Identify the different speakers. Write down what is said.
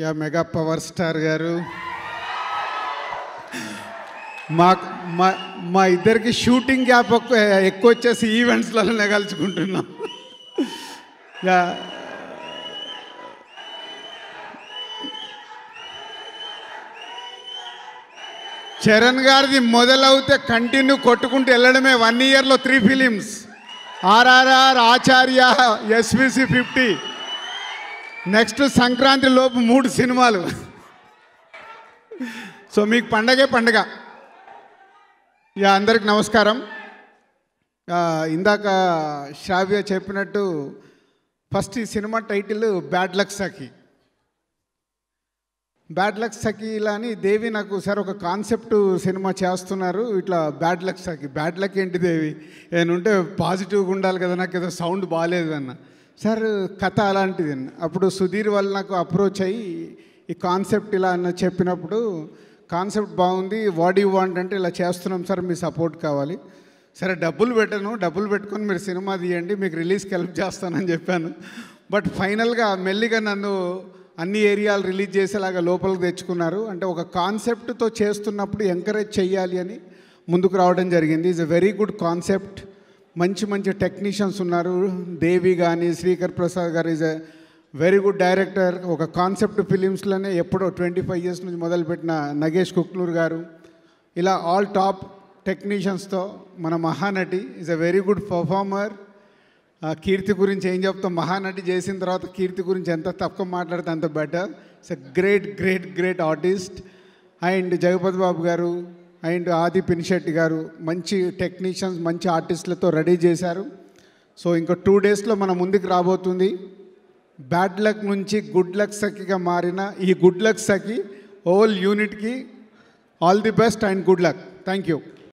Speaker 1: yeah mega power star గారు మా మా మా ఇద్దరికి షూటింగ్ గ్యాప్ ఎక్కువ ఎక్కువ వచ్చేసి ఈవెంట్స్లలోనే కలుసుకుంటున్నాం యా చరణ్ గారిది మొదలవుతే కంటిన్యూ కొట్టుకుంటూ వెళ్ళడమే వన్ ఇయర్లో three films RRR Acharya SVC fifty next Sankranti లోపు మూడు సినిమాలు సో మీకు పండగే పండగ యా అందరికి నమస్కారం ఆ, ఇందాక శ్రావ్య చెప్పినట్టు ఫస్ట్ ఈ సినిమా title bad luck Sakhi bad luck సఖీలా అని దేవి నాకు సార్ ఒక కాన్సెప్ట్ సినిమా చేస్తున్నారు ఇట్లా bad luck Sakhi bad luck ఏంటి దేవి ఏనుంటే పాజిటివ్గా ఉండాలి కదా నాకు ఏదో సౌండ్ బాగాలేదు అన్న సార్ కథ అలాంటిది అన్న అప్పుడు సుధీర్ వాళ్ళు నాకు అప్రోచ్ అయ్యి ఈ కాన్సెప్ట్ ఇలా అన్న చెప్పినప్పుడు కాన్సెప్ట్ బాగుంది వాట్ యూ వాంట్ అంటే ఇలా చేస్తున్నాం సార్ మీ సపోర్ట్ కావాలి సరే డబ్బులు పెట్టను డబ్బులు పెట్టుకొని మీరు సినిమా తీయండి మీకు రిలీజ్కి హెల్ప్ చేస్తానని చెప్పాను బట్ ఫైనల్గా మెల్లిగా నన్ను అన్ని ఏరియాలు రిలీజ్ చేసేలాగా లోపలికి తెచ్చుకున్నారు అంటే ఒక కాన్సెప్ట్తో చేస్తున్నప్పుడు ఎంకరేజ్ చేయాలి అని ముందుకు రావడం జరిగింది is a very good concept మంచి మంచి టెక్నీషియన్స్ ఉన్నారు దేవి కానీ Srikar Prasad garu is a very good director ఒక కాన్సెప్ట్ ఫిలిమ్స్లోనే ఎప్పుడో ట్వంటీ ఫైవ్ ఇయర్స్ నుంచి మొదలుపెట్టిన నగేష్ కుక్నూర్ గారు ఇలా ఆల్ టాప్ టెక్నీషియన్స్తో మన Mahanati is a very good performer ఆ కీర్తి గురించి ఏం చెప్తాం మహానటి చేసిన తర్వాత కీర్తి గురించి ఎంత తక్కువ మాట్లాడితే అంత better it's a great great great artist and Jagapathi Babu garu and Aadhi Pinisetty garu మంచి టెక్నీషియన్స్ మంచి ఆర్టిస్టులతో రెడీ చేశారు సో ఇంకా టూ డేస్లో మన ముందుకు రాబోతుంది బ్యాడ్ లక్ నుంచి గుడ్ లక్ సఖిగా మారిన ఈ గుడ్ లక్ సఖి ఓల్ యూనిట్కి all the best and good luck thank you